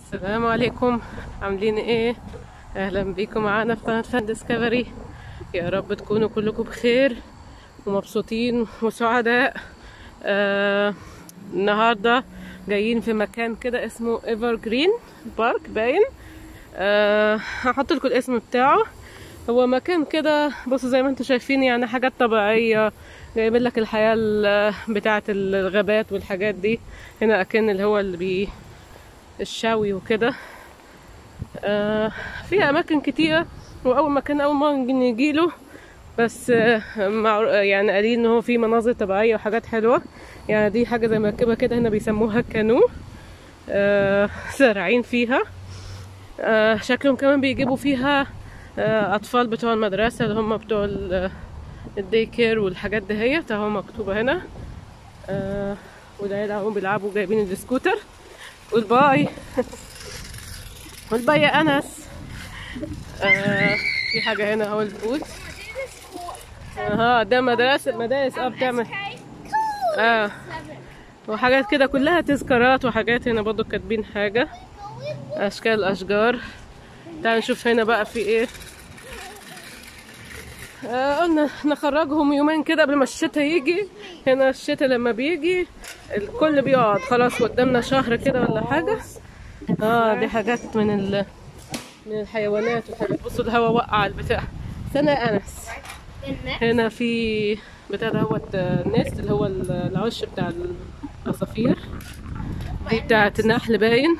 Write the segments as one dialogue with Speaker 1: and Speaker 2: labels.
Speaker 1: السلام عليكم عاملين ايه اهلا بيكم معانا في قناه فان ديسكفري يا رب تكونوا كلكم بخير ومبسوطين وسعداء آه النهارده جايين في مكان كده اسمه ايفر جرين بارك باين آه هحط لكم الاسم بتاعه هو مكان كده بصوا زي ما انتم شايفين يعني حاجات طبيعيه جايبين لك الحياه ال- بتاعه الغابات والحاجات دي هنا اكن اللي هو اللي بي الشاوي وكده آه في اماكن كتيره واول مكان اول مره نجي له بس آه مع يعني قالين ان هو في مناظر طبيعيه وحاجات حلوه يعني دي حاجه زي مركبه كده هنا بيسموها كانو آه زارعين فيها آه شكلهم كمان بيجيبوا فيها آه اطفال بتوع المدرسه اللي هم بتوع ال- الدي كير والحاجات دهيت اهو مكتوبه هنا آه والعيال اهو بيلعبوا جايبين السكوتر والباي والباي يا انس آه في حاجه هنا اهو البوت اه ده مدرسه مدارس اه بتعمل اه وحاجات كده كلها تذكارات وحاجات هنا برضو كاتبين حاجه اشكال اشجار تعال نشوف هنا بقى في ايه آه قلنا نخرجهم يومين كده قبل ما الشتاء يجي هنا الشتاء لما بيجي الكل بيقعد خلاص قدامنا شهر كده ولا حاجة اه دي حاجات من ال من الحيوانات وحاجات بصوا الهوا وقع البتاع استنى يا انس هنا في بتاع دوت نست اللي هو العش بتاع العصافير دي بتاعت النحل باين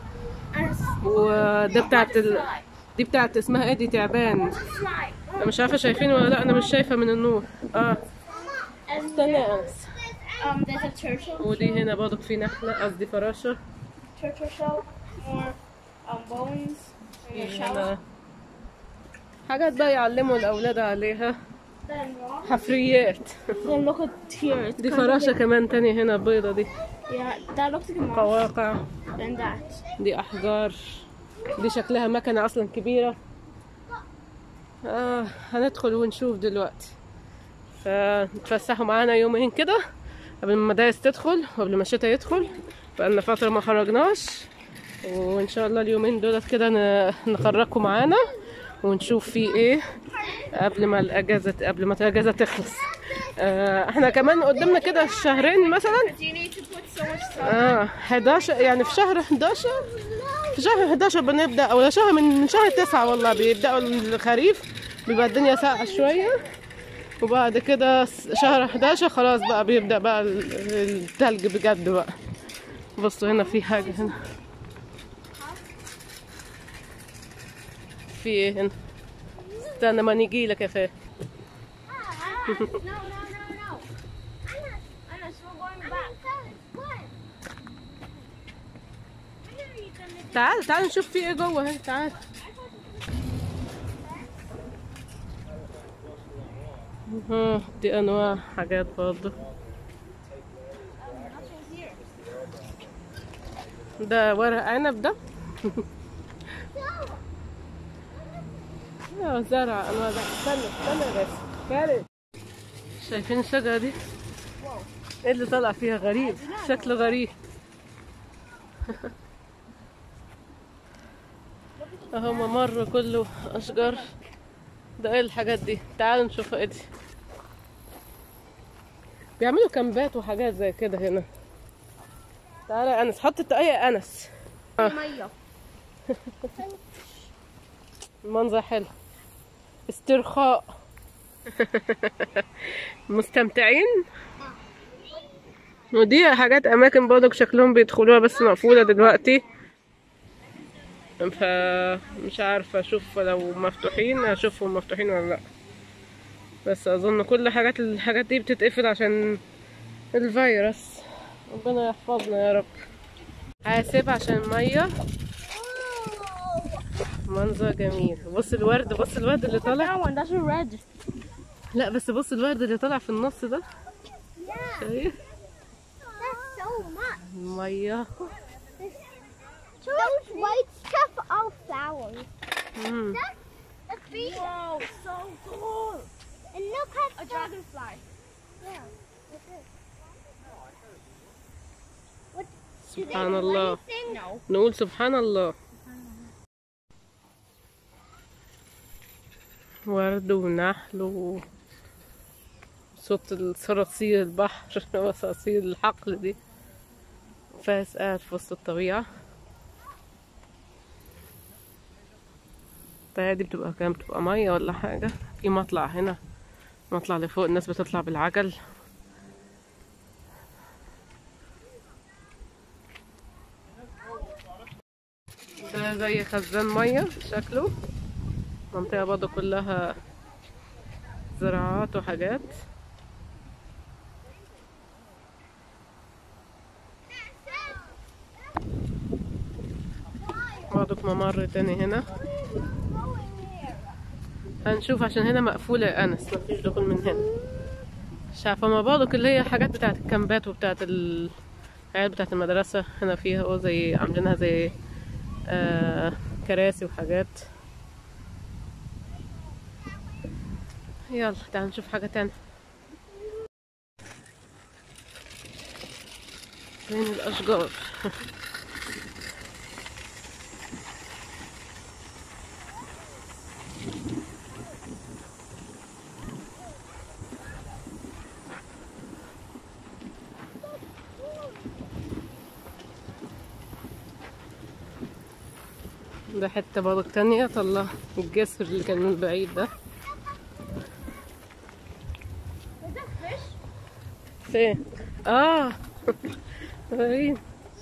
Speaker 1: وده بتاعت ال... دي بتاعت اسمها ايه دي تعبان انا مش عارفه شايفين ولا لا انا مش شايفه من النور اه استنى يا انس
Speaker 2: Um, there's a turtle.
Speaker 1: ودي هنا برضك في نحله قصدي فراشه
Speaker 2: Turtle shell. More um, bones.
Speaker 1: في
Speaker 2: And a shell.
Speaker 1: هنا حاجات بقى يعلموا الاولاد عليها
Speaker 2: Then rock.
Speaker 1: حفريات
Speaker 2: Then look at here. It's
Speaker 1: دي
Speaker 2: kind of
Speaker 1: فراشه
Speaker 2: like-
Speaker 1: كمان تانية هنا بيضة دي
Speaker 2: Yeah, that looks like a mouse.
Speaker 1: قواقع
Speaker 2: Then that.
Speaker 1: دي احجار دي شكلها مكنه اصلا كبيره آه هندخل ونشوف دلوقتي فنتفسحوا معانا يومين كده قبل ما المدارس تدخل وقبل ما الشتاء يدخل بقالنا فتره ما خرجناش وان شاء الله اليومين دولت كده ن- نخرجكم معانا ونشوف في ايه قبل ما الاجازه قبل ما الاجازه تخلص آه احنا كمان قدامنا كده شهرين مثلا
Speaker 2: Do you need to put so much stuff?
Speaker 1: اه 11 يعني في شهر 11 في شهر 11 بنبدا او شهر من من شهر 9 والله بيبداوا الخريف بيبقى الدنيا ساقعه شويه وبعد كده س- شهر 11 خلاص بقى بيبدا بقى ال- التلج بجد بقى بصوا هنا في حاجه هنا في ايه هنا استنى ما نيجي لك يا فيه
Speaker 2: no, no, no, no. Anna, Anna, so we're going back.
Speaker 1: تعال تعال نشوف في ايه جوه اهي تعال ها دي انواع حاجات برضه ده ورق عنب ده اه زرع انواع ده استنى استنى بس كارت شايفين الشجرة دي؟ ايه اللي طلع فيها غريب شكله غريب اهو ممر كله اشجار ده ايه الحاجات دي تعالوا نشوفها ايه دي بيعملوا كامبات وحاجات زي كده هنا تعالى يا انس حط الطاقية يا انس
Speaker 2: ميه
Speaker 1: المنظر حلو استرخاء مستمتعين ودي حاجات اماكن برضك شكلهم بيدخلوها بس مقفولة دلوقتي فمش عارفة اشوف لو مفتوحين اشوفهم مفتوحين ولا لا بس اظن كل حاجات الحاجات دي بتتقفل عشان الفيروس ربنا يحفظنا يا رب حاسب عشان المية منظر جميل بص الورد بص الورد اللي طالع
Speaker 2: That one, that's a red.
Speaker 1: لا بس بص الورد اللي طالع في النص ده شايف
Speaker 2: That's so much.
Speaker 1: المية
Speaker 2: Those white stuff are flowers.
Speaker 1: مم.
Speaker 2: That's a bee. Whoa, so cool. And look at a dragonfly. Yeah. What's this? What?
Speaker 1: سبحان الله
Speaker 2: No.
Speaker 1: نقول سبحان الله ورد ونحل و صوت الصراصير البحر وصراصير الحقل دي فاس قاعد في وسط الطبيعة الطريقة دي بتبقى كام بتبقى مية ولا حاجة في مطلع هنا مطلع لفوق الناس بتطلع بالعجل ده زي خزان مية شكله منطقة برضه كلها زراعات وحاجات برضه ممر تاني هنا هنشوف عشان هنا مقفولة يا أنس مفيش دخول من هنا مش عارفة ما برضه اللي هي حاجات بتاعت الكامبات وبتاعت ال- الحاجات بتاعت المدرسة هنا فيها أهو زي عاملينها زي آه كراسي وحاجات يلا تعال نشوف حاجة تانية فين الأشجار ده حتة برضه تانية طلع الجسر اللي كان من بعيد ده
Speaker 2: Is that fish?
Speaker 1: فين؟ اه فين؟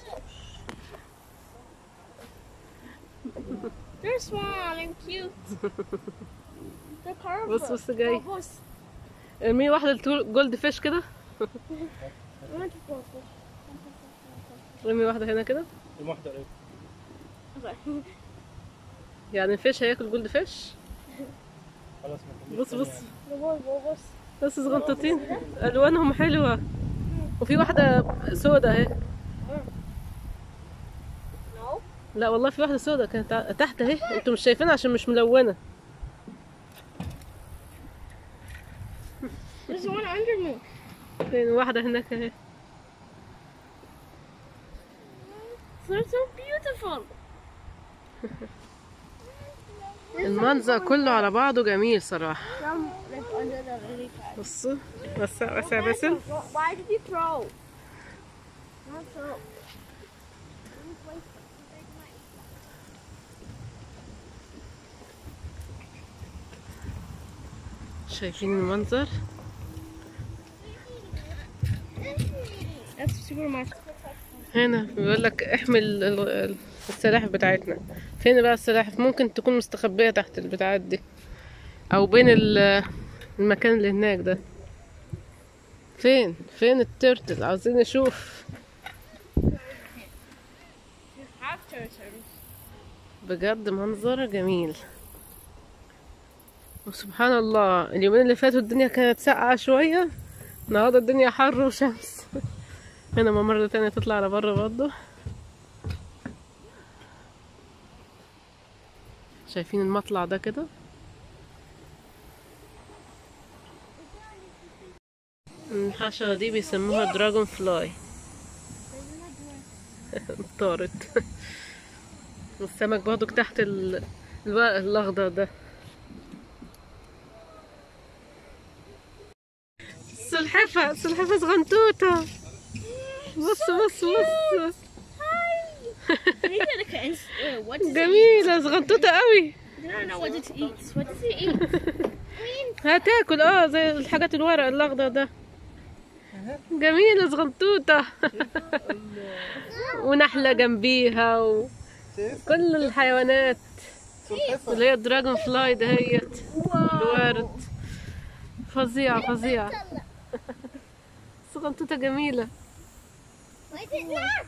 Speaker 2: They're small and cute. They're colorful.
Speaker 1: بص بص جاي
Speaker 2: Oh, بص.
Speaker 1: ارمي واحدة التول- جولد فيش كده
Speaker 2: I want to go fish.
Speaker 1: ارمي واحدة هنا كده
Speaker 3: واحدة قريب
Speaker 2: Okay.
Speaker 1: يعني الفيش هياكل جولد فيش
Speaker 3: خلاص ما
Speaker 1: بص بص
Speaker 2: بص بص
Speaker 1: بس صغنطتين الوانهم حلوة وفي واحدة سودة اهي
Speaker 2: No.
Speaker 1: لا والله في واحدة سودة كانت ع- تحت اهي انتوا مش شايفينها عشان مش ملونة
Speaker 2: There's one under me.
Speaker 1: فين واحدة هناك اهي
Speaker 2: They're so beautiful.
Speaker 1: المنظر كله على بعضه جميل صراحة
Speaker 2: Some like under the lily pad.
Speaker 1: بصوا وسع وسع باسل
Speaker 2: Why did you throw? Not throw.
Speaker 1: شايفين المنظر
Speaker 2: That's supermarket.
Speaker 1: هنا بيقول لك احمل ال- ال- السلاحف بتاعتنا فين بقى السلاحف ممكن تكون مستخبية تحت البتاعات دي او بين ال- المكان اللي هناك ده فين فين الترتل عاوزين نشوف
Speaker 2: You have turtles.
Speaker 1: بجد منظر جميل وسبحان الله اليومين اللي فاتوا الدنيا كانت ساقعة شوية النهاردة الدنيا حر وشمس هنا ممر تانية تطلع على بره برضه شايفين المطلع ده كده الحشرة دي بيسموها دراجون فلاي طارت والسمك برضه تحت ال- الورق الأخضر ده سلحفة سلحفة صغنطوطة بص بص بص
Speaker 2: Maybe the kittens. Uh, what does it eat?
Speaker 1: جميلة صغنطوطة قوي
Speaker 2: I don't know what it eats. What does it eat?
Speaker 1: هتاكل اه زي الحاجات الورق الأخضر ده جميلة صغنطوطة ونحلة جنبيها وكل الحيوانات اللي هي الدراجون فلاي دهيت الورد فظيعة فظيعة صغنطوطة جميلة
Speaker 2: Why did not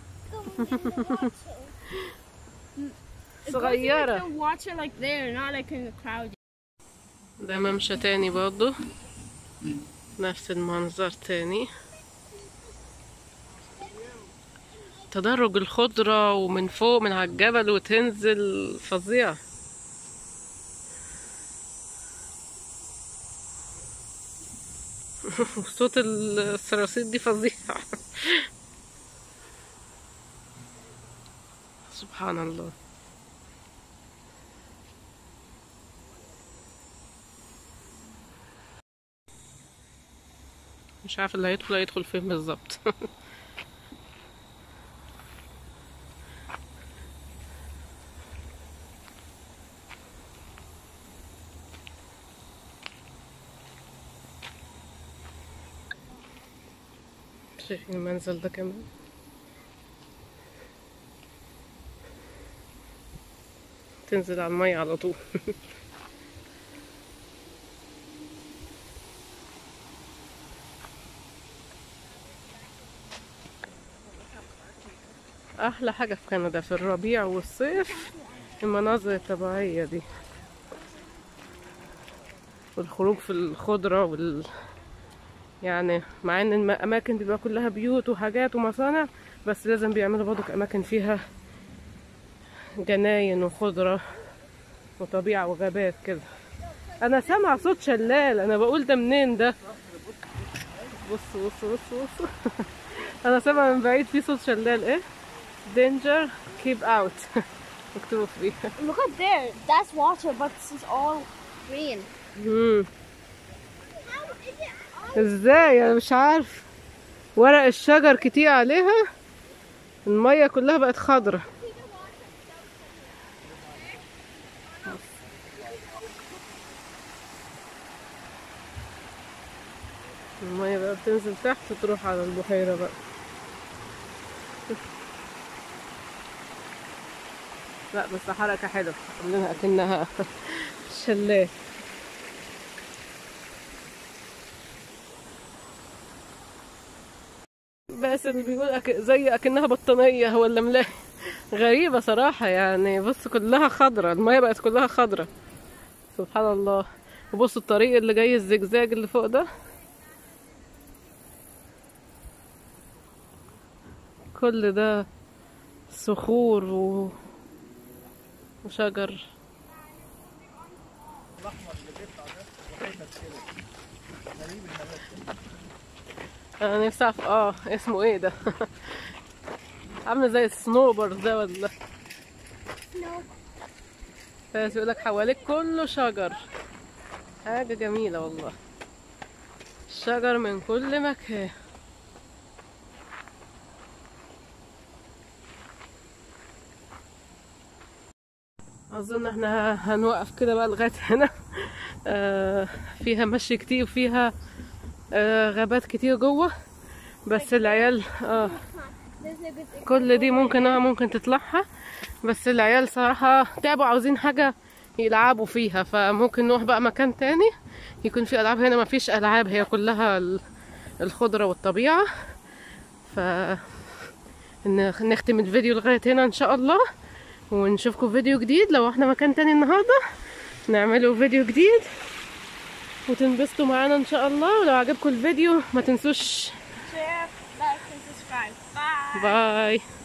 Speaker 1: صغيرة
Speaker 2: The water like there, not like in the crowd.
Speaker 1: ده ممشى تاني برضو نفس المنظر تاني تدرج الخضرة ومن فوق من على الجبل وتنزل فظيع وصوت الصراصير دي فظيع سبحان الله مش عارف اللي هيدخل هيدخل فين بالظبط شايفين المنزل ده كمان تنزل على المية على طول احلى حاجه في كندا في الربيع والصيف المناظر الطبيعيه دي والخروج في الخضره وال يعني مع ان الاماكن بيبقى كلها بيوت وحاجات ومصانع بس لازم بيعملوا برضك اماكن فيها جناين وخضره وطبيعه وغابات كده انا سامع صوت شلال انا بقول ده منين ده بص بص بص بص انا سامع من بعيد في صوت شلال ايه danger keep out مكتوب فيه
Speaker 2: Look up there. That's water, but this is all green.
Speaker 1: مم. ازاي انا مش عارف ورق الشجر كتير عليها المية كلها بقت خضرة المية بقى بتنزل تحت وتروح على البحيرة بقى لا بس حركة حلوة عاملينها أكنها شلال بس اللي بيقول أك... زي أكنها بطانية ولا ملاهي غريبة صراحة يعني بص كلها خضرة المية بقت كلها خضرة سبحان الله وبص الطريق اللي جاي الزجزاج اللي فوق ده كل ده صخور و... وشجر انا نفسي اعرف اه اسمه ايه ده عامل زي السنوبر ده ولا
Speaker 2: No.
Speaker 1: بس يقولك حواليك كله شجر حاجة جميلة والله الشجر من كل مكان أظن احنا هنوقف كده بقى لغاية هنا آه فيها مشي كتير وفيها آه غابات كتير جوه بس العيال اه
Speaker 2: There's a good
Speaker 1: كل دي ممكن اه ممكن تطلعها بس العيال صراحة تعبوا عاوزين حاجة يلعبوا فيها فممكن نروح بقى مكان تاني يكون في ألعاب هنا مفيش ألعاب هي كلها ال- الخضرة والطبيعة ف ن- نختم الفيديو لغاية هنا إن شاء الله ونشوفكم فيديو جديد لو احنا مكان تاني النهاردة نعمله فيديو جديد وتنبسطوا معانا إن شاء الله ولو عجبكم الفيديو ما تنسوش
Speaker 2: share, like, and subscribe. Bye.
Speaker 1: باي